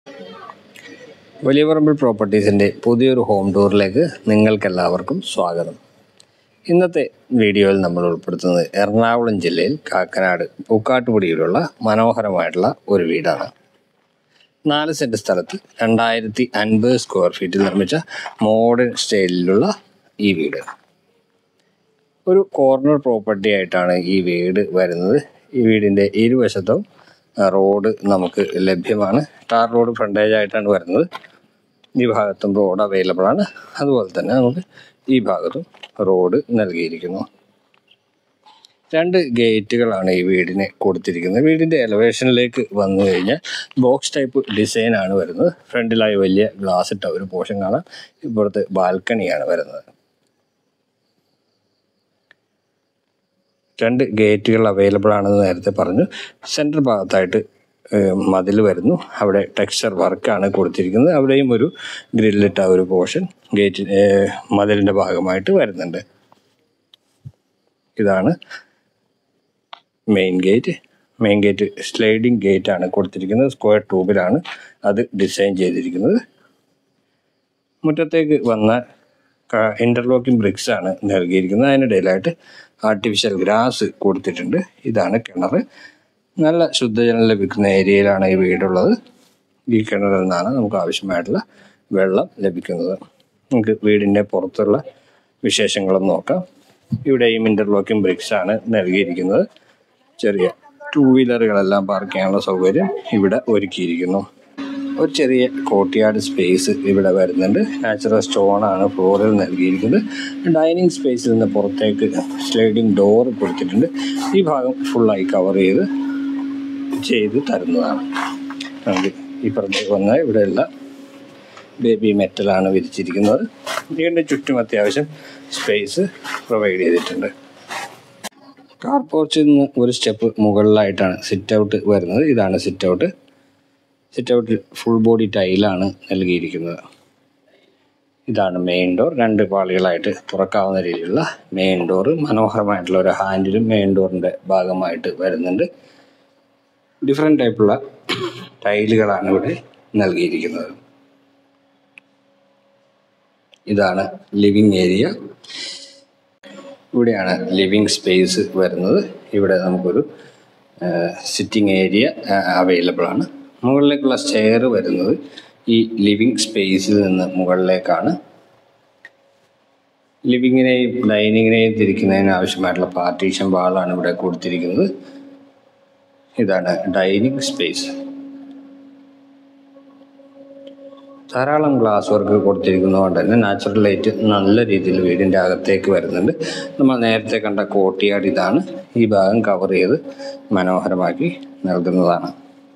വലിയ പറമ്പിൽ പ്രോപ്പർട്ടീസിൻ്റെ പുതിയൊരു ഹോം ടൂറിലേക്ക് നിങ്ങൾക്കെല്ലാവർക്കും സ്വാഗതം ഇന്നത്തെ വീഡിയോയിൽ നമ്മൾ ഉൾപ്പെടുത്തുന്നത് എറണാകുളം ജില്ലയിൽ കാക്കനാട് പൂക്കാട്ടുപടിയിലുള്ള മനോഹരമായിട്ടുള്ള ഒരു വീടാണ് നാല് സെൻറ്റ് സ്ഥലത്ത് രണ്ടായിരത്തി അൻപത് സ്ക്വയർ ഫീറ്റിൽ നിർമ്മിച്ച മോഡേൺ സ്റ്റൈലിലുള്ള ഈ വീട് ഒരു കോർണർ പ്രോപ്പർട്ടി ആയിട്ടാണ് ഈ വീട് വരുന്നത് ഈ വീടിൻ്റെ ഇരുവശത്തും ആ, റോഡ് നമുക്ക് ലഭ്യമാണ് ടാർ റോഡ് ഫ്രണ്ടേജ് ആയിട്ടാണ് വരുന്നത് ഈ ഭാഗത്തും റോഡ് അവൈലബിൾ ആണ് അതുപോലെ തന്നെ നമുക്ക് ഈ ഭാഗത്തും റോഡ് നൽകിയിരിക്കുന്നു രണ്ട് ഗേറ്റുകളാണ് ഈ വീടിന് കൊടുത്തിരിക്കുന്നത് വീടിൻ്റെ എലവേഷനിലേക്ക് വന്നു കഴിഞ്ഞാൽ ബോക്സ് ടൈപ്പ് ഡിസൈൻ ആണ് വരുന്നത് ഫ്രണ്ടിലായി വലിയ ഗ്ലാസ് ഇട്ട ഒരു പോർഷൻ കാണാം ഇപ്പുറത്ത് ബാൽക്കണിയാണ് വരുന്നത് രണ്ട് ഗേറ്റുകൾ അവൈലബിൾ ആണെന്ന് നേരത്തെ പറഞ്ഞു സെൻട്രൽ ഭാഗത്തായിട്ട് മതിൽ വരുന്നു അവിടെ ടെക്സ്ചർ വർക്കാണ് കൊടുത്തിരിക്കുന്നത് അവിടെയും ഒരു ഗ്രില്ലിട്ട ഒരു പോർഷൻ ഗേറ്റ് മതിലിൻ്റെ ഭാഗമായിട്ട് വരുന്നുണ്ട് ഇതാണ് main gate main gate sliding gate ആണ് കൊടുത്തിരിക്കുന്നത് സ്ക്വയർ ട്യൂബിലാണ് അത് ഡിസൈൻ ചെയ്തിരിക്കുന്നത് മുറ്റത്തേക്ക് വന്ന ഇന്റർലോക്കിംഗ് ബ്രിക്സ് ആണ് നൽകിയിരിക്കുന്നത് അതിനിടയിലായിട്ട് ആർട്ടിഫിഷ്യൽ ഗ്രാസ് കൊടുത്തിട്ടുണ്ട് ഇതാണ് കിണർ നല്ല ശുദ്ധജലം ലഭിക്കുന്ന ഏരിയയിലാണ് ഈ വീടുള്ളത് ഈ കിണറിൽ നിന്നാണ് നമുക്ക് ആവശ്യമായിട്ടുള്ള വെള്ളം ലഭിക്കുന്നത് നമുക്ക് വീടിൻ്റെ പുറത്തുള്ള വിശേഷങ്ങളും നോക്കാം ഇവിടെയും ഇന്റർലോക്കിംഗ് ബ്രിക്സ് ആണ് നൽകിയിരിക്കുന്നത് ചെറിയ ടൂ വീലറുകളെല്ലാം പാർക്ക് ചെയ്യാനുള്ള സൗകര്യം ഇവിടെ ഒരുക്കിയിരിക്കുന്നു ഒരു ചെറിയ കോട്ടിയാട് സ്പേസ് ഇവിടെ വരുന്നുണ്ട് നാച്ചുറൽ സ്റ്റോൺ ആണ് ഫ്ലോറിൽ നൽകിയിരിക്കുന്നത് ഡൈനിങ് സ്പേസിൽ നിന്ന് പുറത്തേക്ക് സ്ലൈഡിംഗ് ഡോർ കൊടുത്തിട്ടുണ്ട് ഈ ഭാഗം ഫുള്ളായി കവർ ചെയ്ത് ചെയ്ത് തരുന്നതാണ് നമുക്ക് ഇപ്പുറത്തേക്ക് വന്നാൽ ഇവിടെയുള്ള ബേബി മെറ്റലാണ് വിരിച്ചിരിക്കുന്നത് ഇതിൻ്റെ ചുറ്റും അത്യാവശ്യം സ്പേസ് പ്രൊവൈഡ് ചെയ്തിട്ടുണ്ട് കാർ പോർച്ചിൽ നിന്ന് ഒരു സ്റ്റെപ്പ് മുകളിലായിട്ടാണ് സിറ്റ് ഔട്ട് വരുന്നത് ഇതാണ് സിറ്റ് ഔട്ട് സിറ്റ് ഔട്ടിൽ ഫുൾ ബോഡി ടൈലാണ് നൽകിയിരിക്കുന്നത് ഇതാണ് മെയിൻ ഡോർ രണ്ട് പാളികളായിട്ട് തുറക്കാവുന്ന രീതിയിലുള്ള മെയിൻ ഡോർ മനോഹരമായിട്ടുള്ള ഒരു ഹാൻഡിലും മെയിൻ ഡോറിൻ്റെ ഭാഗമായിട്ട് വരുന്നുണ്ട് ഡിഫറെൻ്റ് ടൈപ്പുള്ള ടൈലുകളാണ് ഇവിടെ നൽകിയിരിക്കുന്നത് ഇതാണ് ലിവിങ് ഏരിയ ഇവിടെയാണ് ലിവിങ് സ്പേസ് വരുന്നത് ഇവിടെ നമുക്കൊരു സിറ്റിംഗ് ഏരിയ അവൈലബിൾ ആണ് മുകളിലേക്കുള്ള സ്റ്റെയർ വരുന്നത് ഈ ലിവിങ് സ്പേസിൽ നിന്ന് മുകളിലേക്കാണ് ലിവിങ്ങിനെയും ഡൈനിങ്ങിനെയും തിരിക്കുന്നതിന് ആവശ്യമായിട്ടുള്ള പാർട്ടീഷൻ വാളാണ് ഇവിടെ കൊടുത്തിരിക്കുന്നത് ഇതാണ് ഡൈനിങ് സ്പേസ് ധാരാളം ഗ്ലാസ് വർക്ക് കൊടുത്തിരിക്കുന്നതുകൊണ്ട് തന്നെ നാച്ചുറൽ ലൈറ്റ് നല്ല രീതിയിൽ വീടിൻ്റെ അകത്തേക്ക് വരുന്നുണ്ട് നമ്മൾ നേരത്തെ കണ്ട കോട്ടിയാട് ഇതാണ് ഈ ഭാഗം കവർ ചെയ്ത് മനോഹരമാക്കി നൽകുന്നതാണ്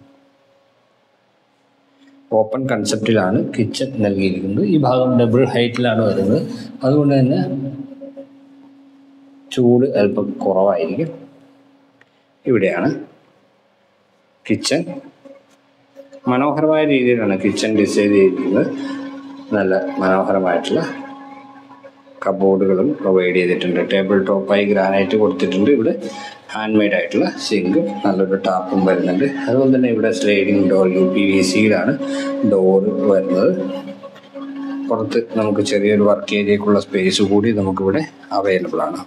ഓപ്പൺ കൺസെപ്റ്റിലാണ് കിച്ചൺ നൽകിയിരിക്കുന്നത് ഈ ഭാഗം ഡബിൾ ഹൈറ്റിലാണ് വരുന്നത് അതുകൊണ്ട് തന്നെ ചൂട് അല്പം കുറവായിരിക്കും ഇവിടെയാണ് കിച്ചൺ മനോഹരമായ രീതിയിലാണ് കിച്ചൺ ഡിസൈൻ ചെയ്തിരിക്കുന്നത് നല്ല മനോഹരമായിട്ടുള്ള കബോർഡുകളും പ്രൊവൈഡ് ചെയ്തിട്ടുണ്ട് ടേബിൾ ടോപ്പായി ഗ്രാനൈറ്റ് കൊടുത്തിട്ടുണ്ട് ഇവിടെ ഹാൻഡ് മെയ്ഡ് ആയിട്ടുള്ള സിങ്കും നല്ലൊരു ടാപ്പും വരുന്നുണ്ട് അതുപോലെ തന്നെ ഇവിടെ sliding door U P V സിയിലാണ് ഡോറ് വരുന്നത് പുറത്ത് നമുക്ക് ചെറിയൊരു വർക്ക് ഏരിയക്കുള്ള സ്പേസ് കൂടി നമുക്കിവിടെ അവൈലബിൾ ആണ്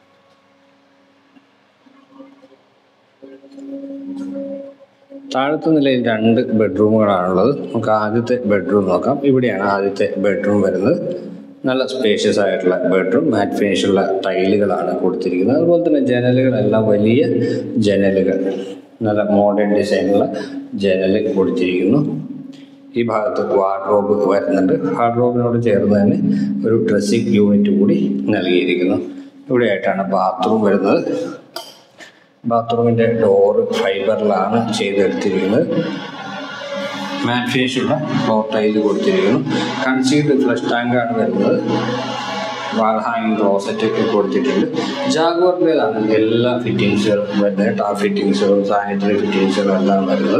താഴത്തെ നിലയിൽ രണ്ട് ബെഡ്റൂമുകളാണുള്ളത് നമുക്ക് ആദ്യത്തെ ബെഡ്റൂം നോക്കാം ഇവിടെയാണ് ആദ്യത്തെ ബെഡ്റൂം വരുന്നത് നല്ല സ്പേഷ്യസ് ആയിട്ടുള്ള ബെഡ്റൂം മാറ്റ് ഫിനിഷുള്ള ടൈലുകളാണ് കൊടുത്തിരിക്കുന്നത് അതുപോലെ തന്നെ ജനലുകളെല്ലാം വലിയ ജനലുകൾ നല്ല മോഡേൺ ഡിസൈനുള്ള ജനൽ കൊടുത്തിരിക്കുന്നു ഈ ഭാഗത്ത് വാർഡ്രോബ് വരുന്നുണ്ട് വാർഡ്രോബിനോട് ചേർന്ന് തന്നെ ഒരു ഡ്രസ്സിംഗ് യൂണിറ്റ് കൂടി നൽകിയിരിക്കുന്നു ഇവിടെയായിട്ടാണ് ബാത്റൂം വരുന്നത് ബാത്റൂമിൻ്റെ ഡോറ് ഫൈബറിലാണ് ചെയ്തെടുത്തിരിക്കുന്നത് മാറ്റ് ഫിനിഷുള്ള ഫ്ലോർ ടൈല് കൊടുത്തിരിക്കുന്നു കൺസീൽഡ് ഫ്ലഷ് ടാങ്കാണ് വരുന്നത് വാൾ ഹാങ്ങിങ് ക്ലോസറ്റ് കൊടുത്തിട്ടുണ്ട് ജാഗോറിൻ്റെതാണ് എല്ലാ ഫിറ്റിങ്സുകളും വരുന്നത് ടാപ്പ് ഫിറ്റിങ്സുകളും സാനിറ്ററി ഫിറ്റിങ്സുകളും എല്ലാം വരുന്നത്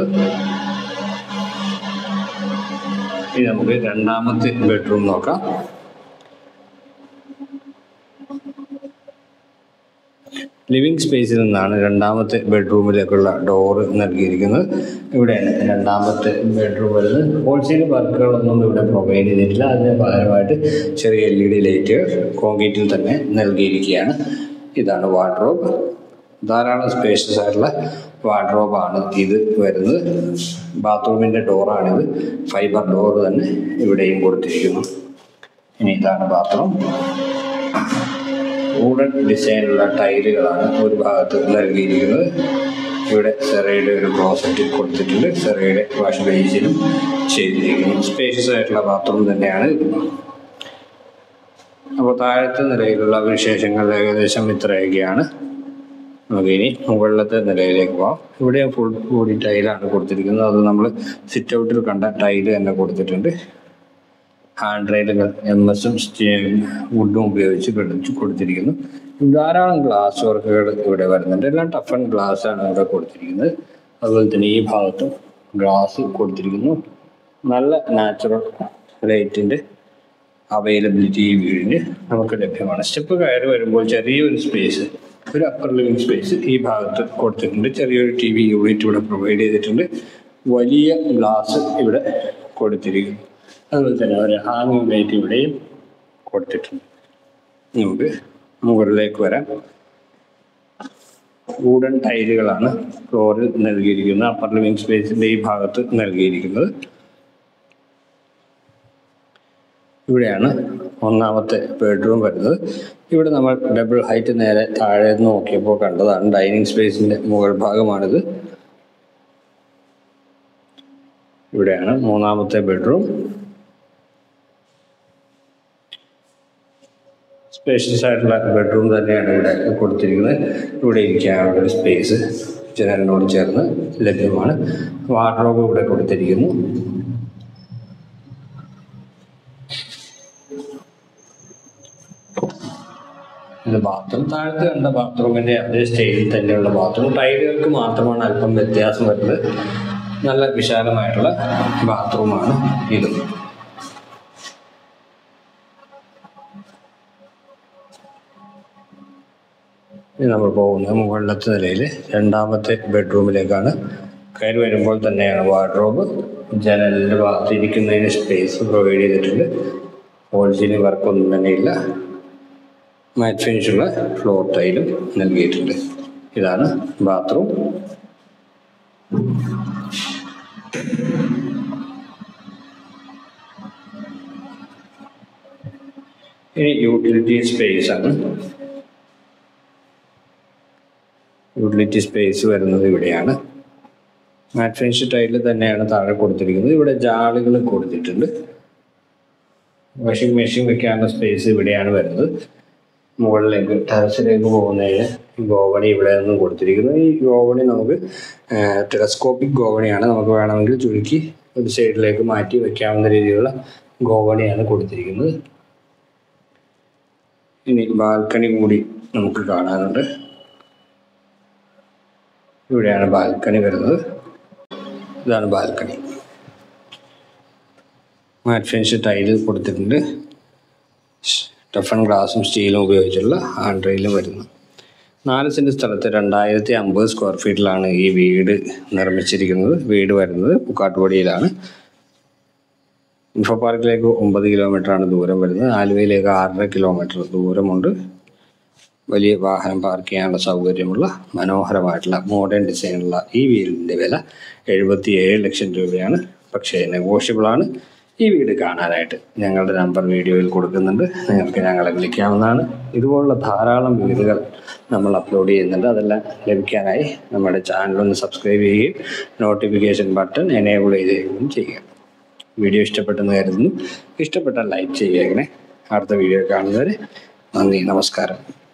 ഇനി നമുക്ക് രണ്ടാമത്തെ ബെഡ്റൂം നോക്കാം ലിവിങ് സ്പേസിൽ നിന്നാണ് രണ്ടാമത്തെ ബെഡ്റൂമിലേക്കുള്ള ഡോറ് നൽകിയിരിക്കുന്നത് ഇവിടെയാണ് രണ്ടാമത്തെ ബെഡ്റൂം വരുന്നത് ഹോൾസെയിൽ വർക്കുകളൊന്നും ഇവിടെ പ്രൊവൈഡ് ചെയ്തിട്ടില്ല അതിന് പകരമായിട്ട് ചെറിയ എൽ ഇ ഡി ലൈറ്റുകൾ കോൺക്രീറ്റിൽ തന്നെ നൽകിയിരിക്കുകയാണ് ഇതാണ് വാർഡ്രോബ് ധാരാളം സ്പേഷ്യസ് ആയിട്ടുള്ള വാർഡ്രോബാണ് ഇത് വരുന്നത് ബാത്റൂമിൻ്റെ ഡോറാണിത് ഫൈബർ ഡോർ തന്നെ ഇവിടെയും കൊടുത്തിരിക്കുന്നു ഇനി ഇതാണ് ബാത്റൂം വുഡൻ ഡിസൈനുള്ള ടൈലുകളാണ് ഒരു ഭാഗത്ത് നൽകിയിരിക്കുന്നത് ഇവിടെ സെറയുടെ ഒരു ക്ലോസറ്റ് കൊടുത്തിട്ടുണ്ട് സെറയുടെ വാഷ് ബേസിനും ചെയ്തിരിക്കുന്നു സ്പേഷ്യസ് ആയിട്ടുള്ള ബാത്റൂം തന്നെയാണ് ഇത് അപ്പോൾ താഴത്തെ നിലയിലുള്ള വിശേഷങ്ങൾ ഏകദേശം ഇത്രയൊക്കെയാണ് നമുക്കിനി മുകളിലത്തെ നിലയിലേക്ക് പോകാം ഇവിടെ ഫുൾ ബോഡി ടൈലാണ് കൊടുത്തിരിക്കുന്നത് അത് നമ്മൾ സിറ്റ് ഔട്ടിൽ കണ്ട ടൈല് തന്നെ കൊടുത്തിട്ടുണ്ട് ഹാൻഡ് റെയിലുകൾ എം എസും വുഡും ഉപയോഗിച്ച് പിടിച്ച് കൊടുത്തിരിക്കുന്നു ധാരാളം ഗ്ലാസ് വർക്കുകൾ ഇവിടെ വരുന്നുണ്ട് എല്ലാം ടഫ് ആൻഡ് ഗ്ലാസ് ആണ് ഇവിടെ കൊടുത്തിരിക്കുന്നത് അതുപോലെ തന്നെ ഈ ഭാഗത്തും ഗ്ലാസ് കൊടുത്തിരിക്കുന്നു നല്ല നാച്ചുറൽ ലൈറ്റിൻ്റെ അവൈലബിലിറ്റി ഈ വീടിന് നമുക്ക് ലഭ്യമാണ് സ്റ്റെപ്പ് കയറി വരുമ്പോൾ ചെറിയൊരു സ്പേസ് ഒരു അപ്പർ ലിവിങ് സ്പേസ് ഈ ഭാഗത്ത് കൊടുത്തിട്ടുണ്ട് ചെറിയൊരു ടി വി യൂണിറ്റ് ഇവിടെ പ്രൊവൈഡ് ചെയ്തിട്ടുണ്ട് വലിയ ഗ്ലാസ് ഇവിടെ കൊടുത്തിരിക്കുന്നു അതുപോലെ തന്നെ ഒരു ഹാങ്ങിങ് ലൈറ്റ് ഇവിടെയും കൊടുത്തിട്ടുണ്ട് നമുക്ക് മുകളിലേക്ക് വരാം വുഡൻ ടൈലുകളാണ് ഫ്ലോറിൽ നൽകിയിരിക്കുന്നത് അപ്പർ ലിവിങ് സ്പേസിൻ്റെ ഈ ഭാഗത്ത് നൽകിയിരിക്കുന്നത് ഇവിടെയാണ് ഒന്നാമത്തെ ബെഡ്റൂം വരുന്നത് ഇവിടെ നമ്മൾ ഡബിൾ ഹൈറ്റ് നേരെ താഴെ നിന്ന് നോക്കിയപ്പോൾ കണ്ടതാണ് ഡൈനിങ് സ്പേസിന്റെ മുകൾ ഭാഗമാണിത് ഇവിടെയാണ് മൂന്നാമത്തെ ബെഡ്റൂം സ്പേഷ്യസ് ആയിട്ടുള്ള ബെഡ്റൂം തന്നെയാണ് ഇവിടെ കൊടുത്തിരിക്കുന്നത് ഇവിടെ ഇരിക്കാനുള്ള ഒരു സ്പേസ് ജനലിനോട് ചേർന്ന് ലഭ്യമാണ് വാർഡ്രോബ് ഇവിടെ കൊടുത്തിരിക്കുന്നു ഇത് ബാത്റൂം താഴത്ത് കണ്ട ബാത്റൂമിന്റെ അതേ സ്റ്റൈലിൽ തന്നെയുള്ള ബാത്റൂം ടൈലുകൾക്ക് മാത്രമാണ് അല്പം വ്യത്യാസം വരുന്നത് നല്ല വിശാലമായിട്ടുള്ള ബാത്റൂമാണ് ഇത് ഇനി നമ്മൾ പോകുന്നത് മുകളിലത്തെ നിലയിൽ രണ്ടാമത്തെ ബെഡ്റൂമിലേക്കാണ് കയറി വരുമ്പോൾ തന്നെയാണ് വാർഡ്രോബ് ജനലിൻ്റെ ഭാഗത്ത് ഇരിക്കുന്നതിന് സ്പേസ് പ്രൊവൈഡ് ചെയ്തിട്ടുണ്ട് ഹോൾസീലിംഗ് വർക്കൊന്നും തന്നെയില്ല മാറ്റ് ഫിനിഷുള്ള ഫ്ലോർ ടൈലും നൽകിയിട്ടുണ്ട് ഇതാണ് ബാത്റൂം ഇനി യൂട്ടിലിറ്റി സ്പേസ് ആണ് യൂട്ടിലിറ്റി സ്പേസ് വരുന്നത് ഇവിടെയാണ് മാറ്റ് ഫിനിഷ് ടൈല് തന്നെയാണ് താഴെ കൊടുത്തിരിക്കുന്നത് ഇവിടെ ജാളുകൾ കൊടുത്തിട്ടുണ്ട് വാഷിംഗ് മെഷീൻ വെക്കാനുള്ള സ്പേസ് ഇവിടെയാണ് വരുന്നത് മുകളിലേക്ക് ടെറസിലേക്ക് പോകുന്നതിന് ഗോവണി ഇവിടെ നിന്നും കൊടുത്തിരിക്കുന്നു ഈ ഗോവണി നമുക്ക് ടെലസ്കോപ്പിക് ഗോവണിയാണ് നമുക്ക് വേണമെങ്കിൽ ചുരുക്കി ഒരു സൈഡിലേക്ക് മാറ്റി വെക്കാവുന്ന രീതിയിലുള്ള ഗോവണിയാണ് കൊടുത്തിരിക്കുന്നത് ഇനി ബാൽക്കണി കൂടി നമുക്ക് കാണാനുണ്ട് ഇവിടെയാണ് ബാൽക്കണി വരുന്നത് ഇതാണ് ബാൽക്കണി മാറ്റ് ഫിനിഷ് ടൈല് കൊടുത്തിട്ടുണ്ട് ടഫൺ ഗ്ലാസും സ്റ്റീലും ഉപയോഗിച്ചുള്ള ഹാൻഡ് റെയിലും വരുന്നു നാല് സെൻറ്റ് സ്ഥലത്ത് രണ്ടായിരത്തി അമ്പത് സ്ക്വയർ ഫീറ്റിലാണ് ഈ വീട് നിർമ്മിച്ചിരിക്കുന്നത് വീട് വരുന്നത് പുക്കാട്ടുപടിയിലാണ് ഇൻഫോ പാർക്കിലേക്ക് ഒമ്പത് കിലോമീറ്ററാണ് ദൂരം വരുന്നത് ആലുവയിലേക്ക് ആറര കിലോമീറ്റർ ദൂരമുണ്ട് വലിയ വാഹനം പാർക്ക് ചെയ്യാനുള്ള സൗകര്യമുള്ള മനോഹരമായിട്ടുള്ള മോഡേൺ ഡിസൈനുള്ള ഈ വീടിൻ്റെ വില എഴുപത്തി ഏഴ് ലക്ഷം രൂപയാണ് പക്ഷേ നെഗോഷ്യബിളാണ് ഈ വീട് കാണാനായിട്ട് ഞങ്ങളുടെ നമ്പർ വീഡിയോയിൽ കൊടുക്കുന്നുണ്ട് നിങ്ങൾക്ക് ഞങ്ങളെ വിളിക്കാവുന്നതാണ് ഇതുപോലുള്ള ധാരാളം വീടുകൾ നമ്മൾ അപ്ലോഡ് ചെയ്യുന്നുണ്ട് അതെല്ലാം ലഭിക്കാനായി നമ്മുടെ ചാനൽ ഒന്ന് സബ്സ്ക്രൈബ് ചെയ്യുകയും നോട്ടിഫിക്കേഷൻ ബട്ടൺ എനേബിൾ ചെയ്യുകയും ചെയ്യുക വീഡിയോ ഇഷ്ടപ്പെട്ടെന്ന് കരുതുന്നു ഇഷ്ടപ്പെട്ടാൽ ലൈക്ക് ചെയ്യുകയാണെ അടുത്ത വീഡിയോ കാണുന്നവരെ നന്ദി നമസ്കാരം